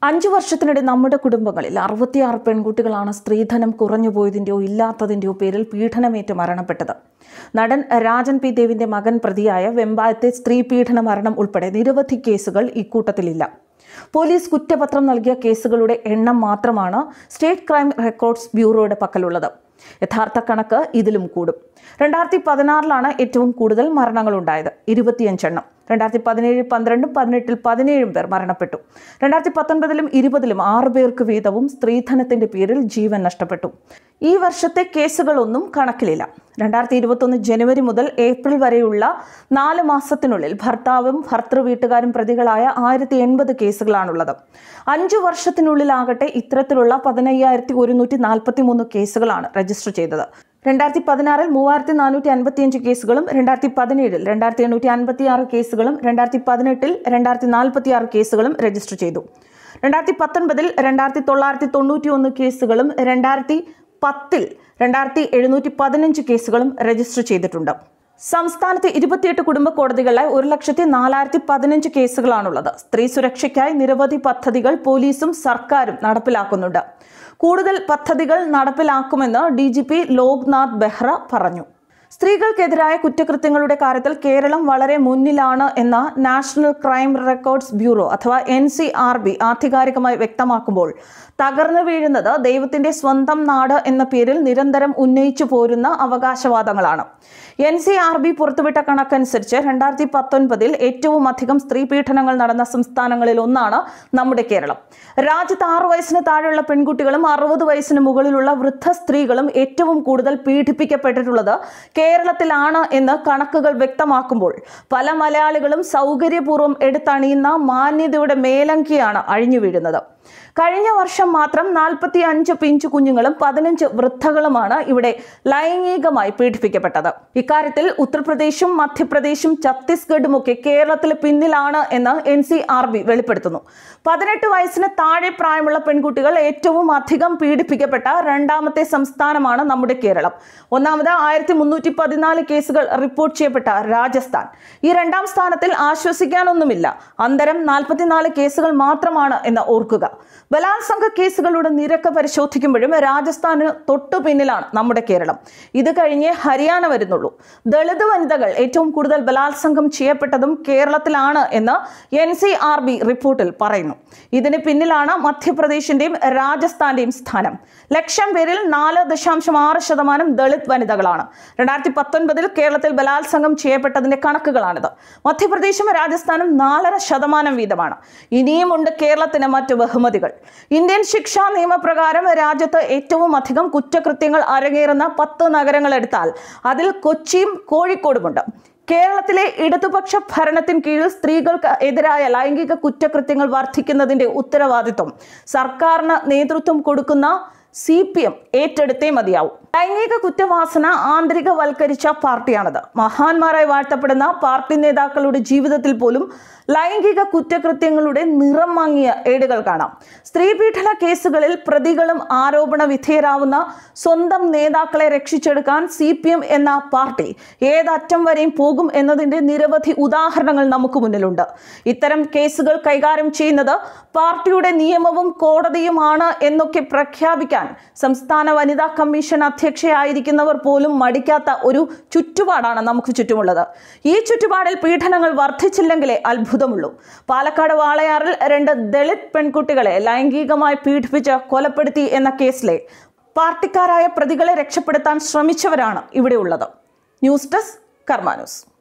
അഞ്ചു വർഷത്തിനിടെ നമ്മുടെ കുടുംബങ്ങളിൽ അറുപത്തിയാറ് പെൺകുട്ടികളാണ് സ്ത്രീധനം കുറഞ്ഞുപോയതിൻ്റെയോ ഇല്ലാത്തതിൻ്റെയോ പേരിൽ പീഡനമേറ്റ് മരണപ്പെട്ടത് നടൻ രാജൻ പി ദേവിന്റെ മകൻ പ്രതിയായ വെമ്പായത്തെ സ്ത്രീ പീഡന മരണം ഉൾപ്പെടെ നിരവധി കേസുകൾ ഇക്കൂട്ടത്തിലില്ല പോലീസ് കുറ്റപത്രം നൽകിയ കേസുകളുടെ എണ്ണം മാത്രമാണ് സ്റ്റേറ്റ് ക്രൈം റെക്കോർഡ്സ് ബ്യൂറോയുടെ പക്കലുള്ളത് യഥാർത്ഥ കണക്ക് ഇതിലും കൂടും രണ്ടായിരത്തി പതിനാറിലാണ് ഏറ്റവും കൂടുതൽ മരണങ്ങൾ ഉണ്ടായത് ഇരുപത്തിയഞ്ചെണ്ണം രണ്ടായിരത്തി പതിനേഴിൽ പന്ത്രണ്ടും പതിനെട്ടിൽ പതിനേഴും പേർ മരണപ്പെട്ടു രണ്ടായിരത്തി പത്തൊൻപതിലും ഇരുപതിലും ആറു പേർക്ക് വീതവും സ്ത്രീധനത്തിന്റെ പേരിൽ ജീവൻ നഷ്ടപ്പെട്ടു ഈ വർഷത്തെ കേസുകളൊന്നും കണക്കിലില്ല രണ്ടായിരത്തി ഇരുപത്തൊന്ന് ജനുവരി മുതൽ ഏപ്രിൽ വരെയുള്ള നാല് മാസത്തിനുള്ളിൽ ഭർത്താവും ഭർത്തൃ വീട്ടുകാരും പ്രതികളായ ആയിരത്തി എൺപത് കേസുകളാണുള്ളത് അഞ്ചു വർഷത്തിനുള്ളിലാകട്ടെ ഇത്തരത്തിലുള്ള പതിനയ്യായിരത്തി ഒരുന്നൂറ്റി നാൽപ്പത്തി മൂന്ന് കേസുകളാണ് രജിസ്റ്റർ ചെയ്തത് രണ്ടായിരത്തി പതിനാറിൽ മൂവായിരത്തി നാനൂറ്റി അൻപത്തിയഞ്ച് കേസുകളും രണ്ടായിരത്തി പതിനേഴിൽ രണ്ടായിരത്തി എണ്ണൂറ്റി അൻപത്തി ആറ് കേസുകളും രണ്ടായിരത്തി പതിനെട്ടിൽ രണ്ടായിരത്തി നാൽപ്പത്തി ആറ് കേസുകളും രജിസ്റ്റർ ചെയ്തു രണ്ടായിരത്തി പത്തൊൻപതിൽ രണ്ടായിരത്തി തൊള്ളായിരത്തി തൊണ്ണൂറ്റി ഒന്ന് കേസുകളും രണ്ടായിരത്തി പത്തിൽ രണ്ടായിരത്തി എഴുന്നൂറ്റി പതിനഞ്ച് കേസുകളും രജിസ്റ്റർ ചെയ്തിട്ടുണ്ട് സംസ്ഥാനത്ത് ഇരുപത്തിയെട്ട് കുടുംബ കോടതികളിലായി ഒരു ലക്ഷത്തി നാലായിരത്തി പതിനഞ്ച് കേസുകളാണുള്ളത് സ്ത്രീ സുരക്ഷയ്ക്കായി നിരവധി പദ്ധതികൾ പോലീസും സർക്കാരും നടപ്പിലാക്കുന്നുണ്ട് കൂടുതൽ പദ്ധതികൾ നടപ്പിലാക്കുമെന്ന് D G P Loknath Behera പറഞ്ഞു സ്ത്രീകൾക്കെതിരായ കുറ്റകൃത്യങ്ങളുടെ കാര്യത്തിൽ കേരളം വളരെ മുന്നിലാണ് എന്ന നാഷണൽ ക്രൈം റെക്കോർഡ്സ് ബ്യൂറോ അഥവാ എൻ സി ആർ ബി ആധികാരികമായി വ്യക്തമാക്കുമ്പോൾ തകർന്നു വീഴുന്നത് ദൈവത്തിന്റെ സ്വന്തം നാട് എന്ന പേരിൽ നിരന്തരം ഉന്നയിച്ചു പോരുന്ന അവകാശവാദങ്ങളാണ് എൻ സി ആർ ബി പുറത്തുവിട്ട കണക്കനുസരിച്ച് രണ്ടായിരത്തി പത്തൊൻപതിൽ ഏറ്റവും അധികം സ്ത്രീ പീഡനങ്ങൾ നടന്ന സംസ്ഥാനങ്ങളിൽ ഒന്നാണ് നമ്മുടെ കേരളം രാജ്യത്ത് ആറു വയസ്സിന് താഴെയുള്ള പെൺകുട്ടികളും അറുപത് വയസ്സിന് മുകളിലുള്ള വൃദ്ധ സ്ത്രീകളും ഏറ്റവും കൂടുതൽ പീഡിപ്പിക്കപ്പെട്ടിട്ടുള്ളത് കേരളത്തിലാണ് എന്ന് കണക്കുകൾ വ്യക്തമാക്കുമ്പോൾ പല മലയാളികളും സൗകര്യപൂർവ്വം എടുത്തണിയുന്ന മാന്യതയുടെ മേലങ്കിയാണ് അഴിഞ്ഞു വീഴുന്നത് കഴിഞ്ഞ വർഷം മാത്രം നാൽപ്പത്തി അഞ്ച് പിഞ്ചു കുഞ്ഞുങ്ങളും പതിനഞ്ച് വൃദ്ധകളുമാണ് ഇവിടെ ലൈംഗികമായി പീഡിപ്പിക്കപ്പെട്ടത് ഇക്കാര്യത്തിൽ ഉത്തർപ്രദേശും മധ്യപ്രദേശും ഛത്തീസ്ഗഡും ഒക്കെ കേരളത്തിൽ പിന്നിലാണ് എന്ന് എൻ സി ആർ ബി വെളിപ്പെടുത്തുന്നു പതിനെട്ട് വയസ്സിന് താഴെ പ്രായമുള്ള പെൺകുട്ടികൾ ഏറ്റവും അധികം പീഡിപ്പിക്കപ്പെട്ട രണ്ടാമത്തെ സംസ്ഥാനമാണ് നമ്മുടെ കേരളം ഒന്നാമത് ആയിരത്തി മുന്നൂറ്റി പതിനാല് കേസുകൾ റിപ്പോർട്ട് ചെയ്യപ്പെട്ട രാജസ്ഥാൻ ഈ രണ്ടാം സ്ഥാനത്തിൽ ആശ്വസിക്കാനൊന്നുമില്ല അന്തരം നാൽപ്പത്തിനാല് കേസുകൾ മാത്രമാണ് എന്ന് ഓർക്കുക ബലാത്സംഗ കേസുകളുടെ നിരക്ക് പരിശോധിക്കുമ്പോഴും രാജസ്ഥാന് തൊട്ടു പിന്നിലാണ് നമ്മുടെ കേരളം ഇത് കഴിഞ്ഞേ ഹരിയാന വരുന്നുള്ളൂ ദളിത് വനിതകൾ ഏറ്റവും കൂടുതൽ ബലാത്സംഗം ചെയ്യപ്പെട്ടതും കേരളത്തിലാണ് എന്ന് എൻ സി ആർ ബി റിപ്പോർട്ടിൽ പറയുന്നു ഇതിന് പിന്നിലാണ് മധ്യപ്രദേശിന്റെയും രാജസ്ഥാന്റെയും സ്ഥാനം ലക്ഷം പേരിൽ നാല് ദശാംശം ആറ് ശതമാനം ദളിത് വനിതകളാണ് രണ്ടായിരത്തി പത്തൊൻപതിൽ കേരളത്തിൽ ബലാത്സംഗം ചെയ്യപ്പെട്ടതിന്റെ കണക്കുകളാണിത് മധ്യപ്രദേശും രാജസ്ഥാനും നാലര ശതമാനം വീതമാണ് ഇനിയുമുണ്ട് കേരളത്തിന് മറ്റ് ബഹുമതികൾ ഇന്ത്യൻ ശിക്ഷാ നിയമപ്രകാരം രാജ്യത്ത് ഏറ്റവും അധികം കുറ്റകൃത്യങ്ങൾ അരങ്ങേറുന്ന പത്ത് നഗരങ്ങൾ എടുത്താൽ അതിൽ കൊച്ചിയും കോഴിക്കോടുമുണ്ട് കേരളത്തിലെ ഇടതുപക്ഷ ഭരണത്തിന് കീഴിൽ സ്ത്രീകൾക്ക് എതിരായ ലൈംഗിക കുറ്റകൃത്യങ്ങൾ വർദ്ധിക്കുന്നതിന്റെ ഉത്തരവാദിത്വം സർക്കാരിന് നേതൃത്വം കൊടുക്കുന്ന സി പി എം ഏറ്റെടുത്തേ മതിയാവും ലൈംഗിക കുറ്റവാസന ആന്തരികവൽക്കരിച്ച പാർട്ടിയാണത് മഹാന്മാരായി വാഴ്ത്തപ്പെടുന്ന പാർട്ടി നേതാക്കളുടെ ജീവിതത്തിൽ പോലും ലൈംഗിക കുറ്റകൃത്യങ്ങളുടെ നിറം മങ്ങിയ ഏടുകൾ കാണാം സ്ത്രീപീഡന കേസുകളിൽ പ്രതികളും ആരോപണ വിധേയരാവുന്ന സ്വന്തം നേതാക്കളെ രക്ഷിച്ചെടുക്കാൻ സി പി എം എന്ന പാർട്ടി ഏതറ്റം വരെയും പോകും എന്നതിന്റെ നിരവധി ഉദാഹരണങ്ങൾ നമുക്ക് മുന്നിലുണ്ട് ഇത്തരം കേസുകൾ കൈകാര്യം ചെയ്യുന്നത് പാർട്ടിയുടെ നിയമവും കോടതിയുമാണ് എന്നൊക്കെ പ്രഖ്യാപിക്കാൻ സംസ്ഥാന വനിതാ കമ്മീഷൻ അധ്യക്ഷയായിരിക്കുന്നവർ പോലും മടിക്കാത്ത ഒരു ചുറ്റുപാടാണ് നമുക്ക് ചുറ്റുമുള്ളത് ഈ ചുറ്റുപാടിൽ പീഡനങ്ങൾ വർദ്ധിച്ചില്ലെങ്കിലേ അത്ഭുതമുള്ളൂ പാലക്കാട് വാളയാറിൽ രണ്ട് ദളിത് പെൺകുട്ടികളെ ലൈംഗികമായി പീഡിപ്പിച്ച് കൊലപ്പെടുത്തി എന്ന കേസിലെ പാർട്ടിക്കാരായ പ്രതികളെ രക്ഷപ്പെടുത്താൻ ശ്രമിച്ചവരാണ് ഇവിടെയുള്ളത് ന്യൂസ് ഡെസ്ക് കർമാ ന്യൂസ്